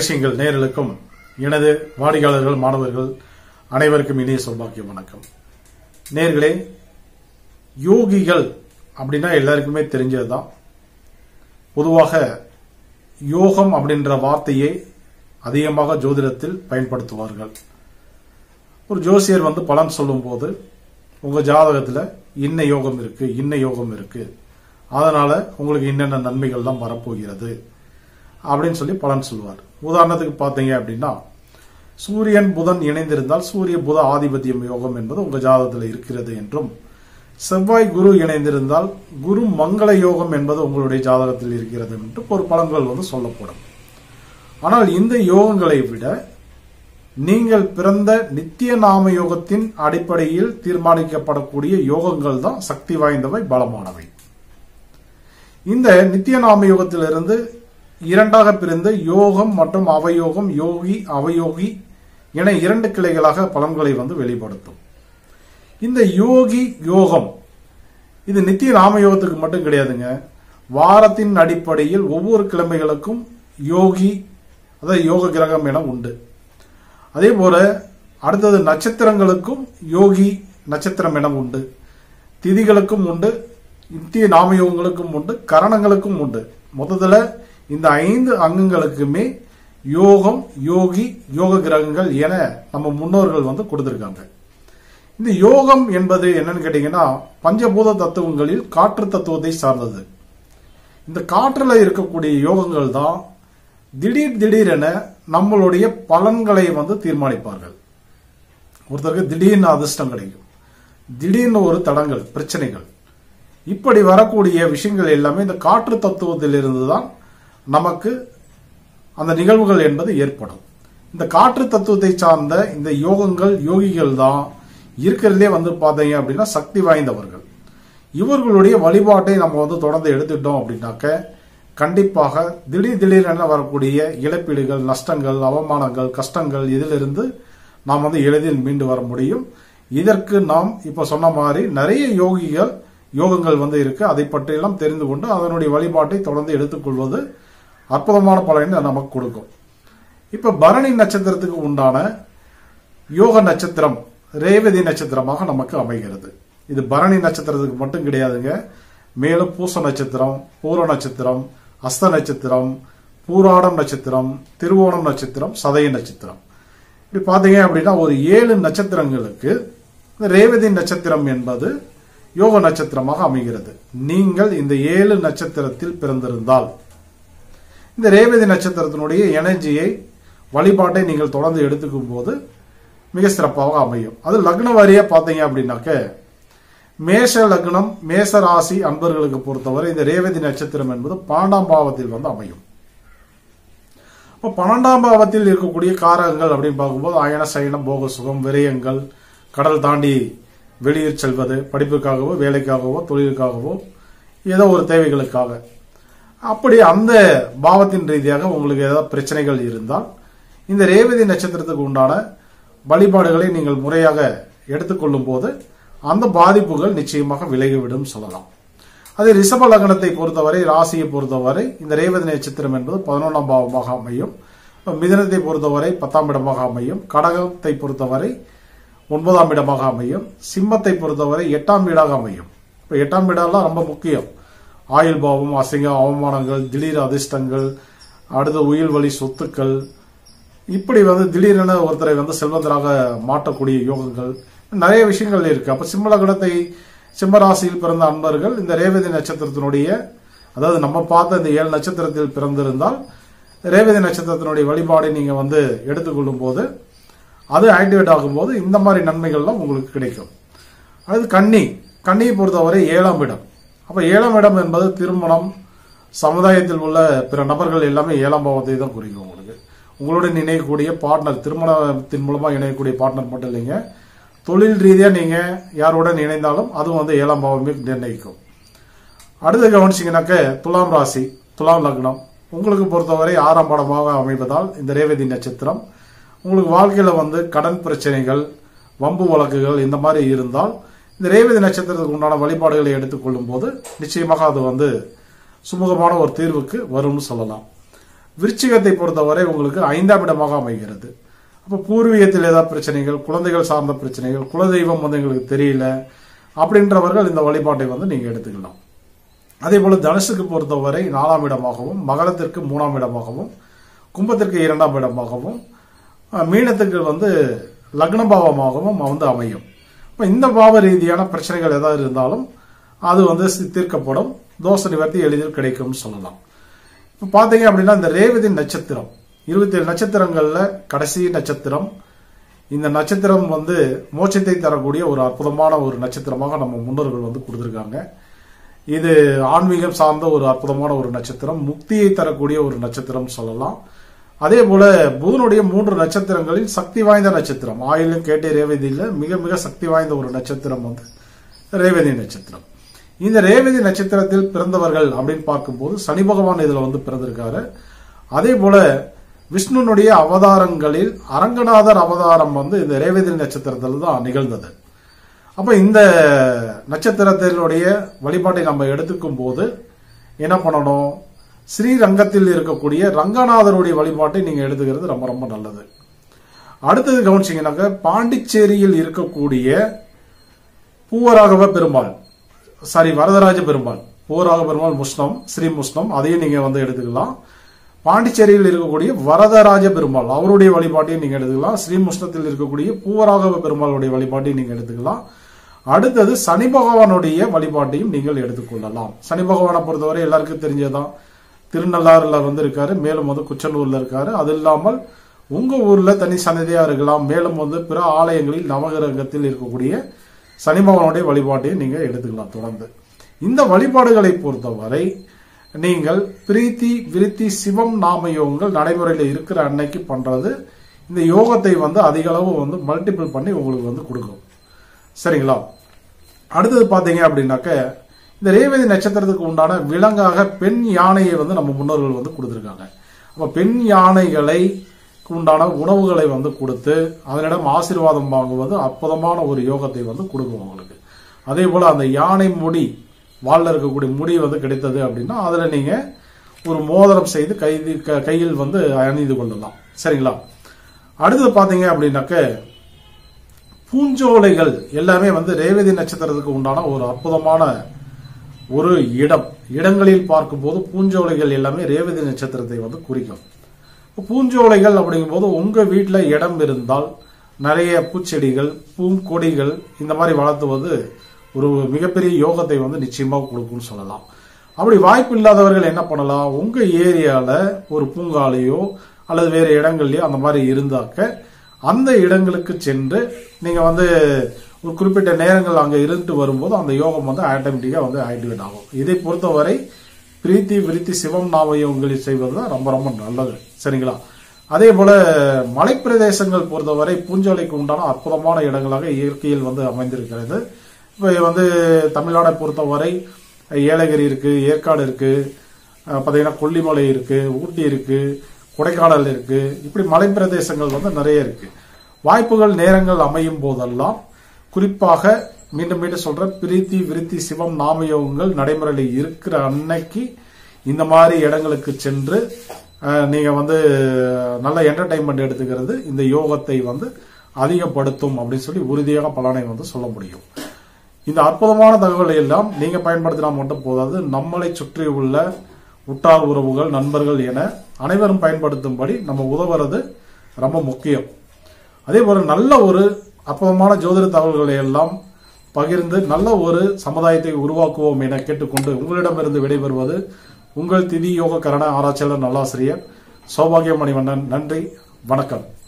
ரகசியங்கள் நேயர்களுக்கும் எனது வாடிக்கையாளர்கள் மாணவர்கள் அனைவருக்கும் இனிய சௌபாக்கிய வணக்கம் நேர்களே யோகிகள் அப்படின்னா எல்லாருக்குமே தெரிஞ்சதுதான் பொதுவாக யோகம் அப்படின்ற வார்த்தையை அதிகமாக ஜோதிடத்தில் பயன்படுத்துவார்கள் ஒரு ஜோசியர் வந்து பலன் சொல்லும்போது உங்க ஜாதகத்துல இன்ன யோகம் இருக்கு இன்ன யோகம் இருக்கு அதனால உங்களுக்கு என்னென்ன நன்மைகள்லாம் வரப்போகிறது அப்படின்னு சொல்லி பலன் சொல்லுவார் உதாரணத்துக்கு பார்த்தீங்க அப்படின்னா சூரியன் புதன் இணைந்திருந்தால் சூரிய புத ஆதிபத்தியம் யோகம் என்பது உங்க ஜாதகத்தில் இருக்கிறது என்றும் செவ்வாய் குரு இணைந்திருந்தால் குரு மங்கள யோகம் என்பது உங்களுடைய ஜாதகத்தில் இருக்கிறது என்று ஒரு பலன்கள் வந்து சொல்லப்படும் ஆனால் இந்த யோகங்களை விட நீங்கள் பிறந்த நித்திய நாம யோகத்தின் அடிப்படையில் தீர்மானிக்கப்படக்கூடிய யோகங்கள் தான் சக்தி வாய்ந்தவை பலமானவை இந்த நித்திய நாம யோகத்திலிருந்து இரண்டாக பிரிந்து யோகம் மற்றும் அவயோகம் யோகி அவயோகி என இரண்டு கிளைகளாக பலன்களை வந்து வெளிப்படுத்தும் இந்த யோகி யோகம் இது நித்திய நாம யோகத்துக்கு மட்டும் கிடையாதுங்க வாரத்தின் அடிப்படையில் ஒவ்வொரு கிழமைகளுக்கும் யோகி அதாவது யோக கிரகம் என உண்டு அதே போல அடுத்தது நட்சத்திரங்களுக்கும் யோகி நட்சத்திரம் என உண்டு திதிகளுக்கும் உண்டு நித்திய நாமயோகங்களுக்கும் உண்டு கரணங்களுக்கும் உண்டு மொத்தத்துல இந்த ஐந்து அங்கங்களுக்குமே யோகம் யோகி யோக கிரகங்கள் என நம்ம முன்னோர்கள் வந்து கொடுத்திருக்காங்க இந்த யோகம் என்பது என்னன்னு கேட்டீங்கன்னா பஞ்சபூத தத்துவங்களில் காற்று தத்துவத்தை சார்ந்தது இந்த காற்றுல இருக்கக்கூடிய யோகங்கள் தான் திடீர் திடீரென நம்மளுடைய பலன்களை வந்து தீர்மானிப்பார்கள் ஒருத்தருக்கு திடீர்னு அதிர்ஷ்டம் கிடைக்கும் திடீர்னு ஒரு தடங்கள் பிரச்சனைகள் இப்படி வரக்கூடிய விஷயங்கள் எல்லாமே இந்த காற்று தத்துவத்திலிருந்து தான் நமக்கு அந்த நிகழ்வுகள் என்பது ஏற்படும் இந்த காற்று தத்துவத்தை சார்ந்த இந்த யோகங்கள் யோகிகள் தான் இருக்கிறதுலே வந்து பார்த்தீங்க அப்படின்னா சக்தி வாய்ந்தவர்கள் இவர்களுடைய வழிபாட்டை நம்ம வந்து தொடர்ந்து எடுத்துட்டோம் அப்படின்னாக்க கண்டிப்பாக திடீர் திடீரென வரக்கூடிய இழப்பீடுகள் நஷ்டங்கள் அவமானங்கள் கஷ்டங்கள் இதிலிருந்து நாம் வந்து எளிதில் மீண்டு வர முடியும் இதற்கு நாம் இப்ப சொன்ன மாதிரி நிறைய யோகிகள் யோகங்கள் வந்து இருக்கு அதை பற்றியெல்லாம் தெரிந்து கொண்டு அதனுடைய வழிபாட்டை தொடர்ந்து எடுத்துக்கொள்வது அற்புதமான பலனை நமக்கு கொடுக்கும் இப்ப பரணி நட்சத்திரத்துக்கு உண்டான யோக நட்சத்திரம் ரேவதி நட்சத்திரமாக நமக்கு அமைகிறது இது பரணி நட்சத்திரத்துக்கு மட்டும் கிடையாதுங்க மேலும் பூச நட்சத்திரம் பூர நட்சத்திரம் அஸ்த நட்சத்திரம் பூராடம் நட்சத்திரம் திருவோணம் நட்சத்திரம் சதய நட்சத்திரம் இப்படி பாத்தீங்க அப்படின்னா ஒரு ஏழு நட்சத்திரங்களுக்கு இந்த ரேவதி நட்சத்திரம் என்பது யோக நட்சத்திரமாக அமைகிறது நீங்கள் இந்த ஏழு நட்சத்திரத்தில் பிறந்திருந்தால் இந்த ரேவதி நட்சத்திரத்தினுடைய எனர்ஜியை வழிபாட்டை நீங்கள் தொடர்ந்து எடுத்துக்கும் போது மிக சிறப்பாக அமையும் அது லக்ன வாரியா பார்த்தீங்க அப்படின்னாக்க மேஷ லக்னம் மேச ராசி அன்பர்களுக்கு பொறுத்தவரை இந்த ரேவதி நட்சத்திரம் என்பது பன்னெண்டாம் பாவத்தில் வந்து அமையும் இப்போ பன்னெண்டாம் பாவத்தில் இருக்கக்கூடிய காரகங்கள் அப்படின்னு பார்க்கும்போது அயன சயனம் போக சுகம் விரயங்கள் கடல் தாண்டி வெளியூர் செல்வது படிப்புக்காகவோ வேலைக்காகவோ தொழிலுக்காகவோ ஏதோ ஒரு தேவைகளுக்காக அப்படி அந்த பாவத்தின் ரீதியாக உங்களுக்கு ஏதாவது பிரச்சனைகள் இருந்தால் இந்த ரேவதி நட்சத்திரத்துக்கு உண்டான வழிபாடுகளை நீங்கள் முறையாக எடுத்துக்கொள்ளும் போது அந்த பாதிப்புகள் நிச்சயமாக விலகிவிடும் சொல்லலாம் அதே ரிஷப லக்னத்தை பொறுத்தவரை ராசியை பொறுத்தவரை இந்த ரேவதி நட்சத்திரம் என்பது பதினொன்றாம் பாவமாக அமையும் மிதனத்தை பொறுத்தவரை பத்தாம் இடமாக அமையும் கடகத்தை பொறுத்தவரை ஒன்பதாம் இடமாக அமையும் சிம்மத்தை பொறுத்தவரை எட்டாம் வீடாக அமையும் இப்போ எட்டாம் வீடெல்லாம் ரொம்ப முக்கியம் ஆயுள் பாவம் அசிங்கம் அவமானங்கள் திடீர் அதிர்ஷ்டங்கள் அடுத்த உயிர் வழி சொத்துக்கள் இப்படி வந்து திடீரென ஒருத்தரை வந்து செல்வந்தராக மாற்றக்கூடிய யோகங்கள் நிறைய விஷயங்கள் இருக்கு அப்ப சிம்மலகணத்தை சிம்மராசியில் பிறந்த அன்பர்கள் இந்த ரேவதி நட்சத்திரத்தினுடைய அதாவது நம்ம பார்த்த இந்த ஏழு நட்சத்திரத்தில் பிறந்திருந்தால் ரேவதி நட்சத்திரத்தினுடைய வழிபாடை நீங்க வந்து எடுத்துக்கொள்ளும் போது அது ஆக்டிவேட் ஆகும்போது இந்த மாதிரி நன்மைகள்லாம் உங்களுக்கு கிடைக்கும் அது கன்னி கன்னியை பொறுத்தவரை ஏழாம் இடம் அப்ப ஏழாம் இடம் என்பது திருமணம் சமுதாயத்தில் உள்ள பிற நபர்கள் எல்லாமே ஏழாம் பாவத்தை தான் குறிக்கும் உங்களுக்கு உங்களுடன் இணையக்கூடிய பார்ட்னர் திருமணத்தின் மூலமா இணையக்கூடிய பார்ட்னர் மட்டும் இல்லைங்க தொழில் ரீதியா நீங்க யாருடன் இணைந்தாலும் அதுவும் வந்து ஏழாம் பாவமே நிர்ணயிக்கும் அடுத்து கவனிச்சிங்கனாக்க துலாம் ராசி துலாம் லக்னம் உங்களுக்கு பொறுத்தவரை ஆறாம் படமாக அமைவதால் இந்த ரேவதி நட்சத்திரம் உங்களுக்கு வாழ்க்கையில வந்து கடன் பிரச்சனைகள் வம்பு வழக்குகள் இந்த மாதிரி இருந்தால் இந்த ரேவதி நட்சத்திரத்துக்கு உண்டான வழிபாடுகளை எடுத்துக்கொள்ளும் போது நிச்சயமாக அது வந்து சுமூகமான ஒரு தீர்வுக்கு வரும்னு சொல்லலாம் விருச்சிகத்தை பொறுத்தவரை உங்களுக்கு ஐந்தாம் இடமாக அமைகிறது அப்போ பூர்வீகத்தில் ஏதாவது பிரச்சனைகள் குழந்தைகள் சார்ந்த பிரச்சனைகள் குலதெய்வம் வந்து எங்களுக்கு தெரியல அப்படின்றவர்கள் இந்த வழிபாட்டை வந்து நீங்க எடுத்துக்கலாம் அதே போல தனுசுக்கு பொறுத்தவரை நாலாம் இடமாகவும் மகரத்திற்கு மூணாம் இடமாகவும் கும்பத்திற்கு இரண்டாம் இடமாகவும் அஹ், மீனத்துக்கு வந்து லக்ன பாவமாகவும் வந்து அமையும் இப்போ இந்த பாவ ரீதியான பிரச்சனைகள் ஏதாவது இருந்தாலும் அது வந்து சி- தீர்க்கப்படும் தோஷ நிவர்த்தி எளிதில் கிடைக்கும்னு சொல்லலாம் இப்போ பார்த்தீங்க அப்படின்னா இந்த ரேவதி நட்சத்திரம் இருபத்தி ஏழு நட்சத்திரங்கள்ல கடைசி நட்சத்திரம் இந்த நட்சத்திரம் வந்து மோட்சத்தை தரக்கூடிய ஒரு அற்புதமான ஒரு நட்சத்திரமாக நம்ம முன்னோர்கள் வந்து கொடுத்துருக்காங்க இது ஆன்மீகம் சார்ந்த ஒரு அற்புதமான ஒரு நட்சத்திரம் முக்தியை தரக்கூடிய ஒரு நட்சத்திரம் சொல்லலாம் அதே போல புதனுடைய மூன்று நட்சத்திரங்களில் சக்தி வாய்ந்த நட்சத்திரம் ஆயிலும் கேட்டே ரேவதியில மிக மிக சக்தி வாய்ந்த ஒரு நட்சத்திரம் வந்து ரேவதி நட்சத்திரம் இந்த ரேவதி நட்சத்திரத்தில் பிறந்தவர்கள் அப்படின்னு பார்க்கும்போது சனி பகவான் இதுல வந்து பிறந்திருக்காரு அதே போல விஷ்ணுனுடைய அவதாரங்களில் அரங்கநாதர் அவதாரம் வந்து இந்த ரேவதி நட்சத்திரத்தில் தான் நிகழ்ந்தது அப்ப இந்த நட்சத்திரத்தினுடைய வழிபாட்டை நம்ம எடுத்துக்கும் போது என்ன பண்ணணும் ஸ்ரீரங்கத்தில் இருக்கக்கூடிய ரங்கநாதருடைய வழிபாட்டை நீங்க எடுத்துக்கிறது ரொம்ப ரொம்ப நல்லது அடுத்தது கவனிச்சீங்கன்னாக்க பாண்டிச்சேரியில் இருக்கக்கூடிய பூவராகவ பெருமாள் சாரி வரதராஜ பெருமாள் பூவராக பெருமாள் முஸ்னம் ஸ்ரீ முஸ்னம் அதையும் நீங்க வந்து எடுத்துக்கலாம் பாண்டிச்சேரியில் இருக்கக்கூடிய வரதராஜ பெருமாள் அவருடைய வழிபாட்டையும் நீங்க எடுத்துக்கலாம் ஸ்ரீ முஸ்னத்தில் இருக்கக்கூடிய பூவராகவ பெருமாளுடைய வழிபாட்டையும் நீங்க எடுத்துக்கலாம் அடுத்தது சனி பகவானுடைய வழிபாட்டையும் நீங்கள் எடுத்துக்கொள்ளலாம் சனி பகவானை பொறுத்தவரை எல்லாருக்கும் தெரிஞ்சதுதான் திருநள்ளாறுல வந்து இருக்காரு மேலும் வந்து குச்சனூர்ல இருக்காரு அது இல்லாமல் உங்க ஊர்ல தனி சன்னதியா இருக்கலாம் மேலும் வந்து பிற ஆலயங்களில் நவகிரகத்தில் இருக்கக்கூடிய சனி பகவானுடைய வழிபாட்டையும் நீங்க எடுத்துக்கலாம் தொடர்ந்து இந்த வழிபாடுகளை பொறுத்தவரை நீங்கள் பிரீத்தி விருத்தி சிவம் நாம யோகங்கள் நடைமுறையில் இருக்கிற அன்னைக்கு பண்றது இந்த யோகத்தை வந்து அதிக அளவு வந்து மல்டிபிள் பண்ணி உங்களுக்கு வந்து கொடுக்கும் சரிங்களா அடுத்தது பாத்தீங்க அப்படின்னாக்க இந்த ரேவதி நட்சத்திரத்துக்கு உண்டான விலங்காக பெண் யானையை வந்து நம்ம முன்னோர்கள் வந்து கொடுத்துருக்காங்க அப்ப பெண் யானைகளை உண்டான உணவுகளை வந்து கொடுத்து அதனிடம் ஆசீர்வாதம் வாங்குவது அற்புதமான ஒரு யோகத்தை வந்து கொடுக்கும் உங்களுக்கு அதே போல அந்த யானை முடி வால்ல இருக்கக்கூடிய முடி வந்து கிடைத்தது அப்படின்னா அதுல நீங்க ஒரு மோதிரம் செய்து கை க- கையில் வந்து அணிந்து கொள்ளலாம் சரிங்களா அடுத்தது பாத்தீங்க அப்படின்னாக்க பூஞ்சோலைகள் எல்லாமே வந்து ரேவதி நட்சத்திரத்துக்கு உண்டான ஒரு அற்புதமான ஒரு இடம் இடங்களில் பார்க்கும்போது பூஞ்சோலைகள் எல்லாமே ரேவதி நட்சத்திரத்தை வந்து குறிக்கும் இப்ப பூஞ்சோலைகள் அப்படிங்கும்போது உங்க வீட்டுல இடம் இருந்தால் நிறைய பூச்செடிகள் பூங்கொடிகள் இந்த மாதிரி வளர்த்துவது ஒரு மிகப்பெரிய யோகத்தை வந்து நிச்சயமா கொடுக்கும்னு சொல்லலாம் அப்படி வாய்ப்பு இல்லாதவர்கள் என்ன பண்ணலாம் உங்க ஏரியால ஒரு பூங்காலையோ அல்லது வேற இடங்கள்லயோ அந்த மாதிரி இருந்தாக்க அந்த இடங்களுக்கு சென்று நீங்க வந்து ஒரு குறிப்பிட்ட நேரங்கள் அங்க இருந்துட்டு வரும்போது அந்த யோகம் வந்து ஆட்டோமேட்டிக்கா வந்து ஆக்டிவேட் ஆகும் இதை பொறுத்தவரை பிரீத்தி விருத்தி சிவம் நாமயங்களில் செய்வது தான் ரொம்ப ரொம்ப நல்லது சரிங்களா அதே போல மலைப்பிரதேசங்கள் பொறுத்தவரை பூஞ்சோலைக்கு உண்டான அற்புதமான இடங்களாக இயற்கையில் வந்து அமைந்திருக்கிறது இப்போ வந்து தமிழ்நாடை பொறுத்தவரை ஏலகிரி இருக்கு ஏற்காடு இருக்கு அஹ் பார்த்தீங்கன்னா கொல்லிமலை இருக்கு ஊட்டி இருக்கு கொடைக்கானல் இருக்கு இப்படி மலைப்பிரதேசங்கள் வந்து நிறைய இருக்கு வாய்ப்புகள் நேரங்கள் அமையும் போதெல்லாம் குறிப்பாக மீண்டும் மீண்டும் சொல்ற பிரீத்தி விருத்தி சிவம் நாமயோகங்கள் நடைமுறையில் இருக்கிற அன்னைக்கு இந்த மாதிரி இடங்களுக்கு சென்று அஹ், நீங்க வந்து நல்ல என்டர்டைன்மெண்ட் எடுத்துக்கிறது இந்த யோகத்தை வந்து அதிகப்படுத்தும் அப்படின்னு சொல்லி உறுதியாக பலனை வந்து சொல்ல முடியும் இந்த அற்புதமான தகவலை எல்லாம் நீங்க பயன்படுத்தினா மட்டும் போதாது நம்மளை சுற்றி உள்ள உற்றார் உறவுகள் நண்பர்கள் என அனைவரும் பயன்படுத்தும்படி நம்ம உதவுறது ரொம்ப முக்கியம் அதே போல நல்ல ஒரு அற்புதமான ஜோதிட தகவல்களை எல்லாம் பகிர்ந்து நல்ல ஒரு சமுதாயத்தை உருவாக்குவோம் என கேட்டுக்கொண்டு உங்களிடமிருந்து விடைபெறுவது உங்கள் திதி யோக கரண ஆராய்ச்சியாளர் நல்லாசிரியர் சௌபாகிய மணிவண்ணன் நன்றி வணக்கம்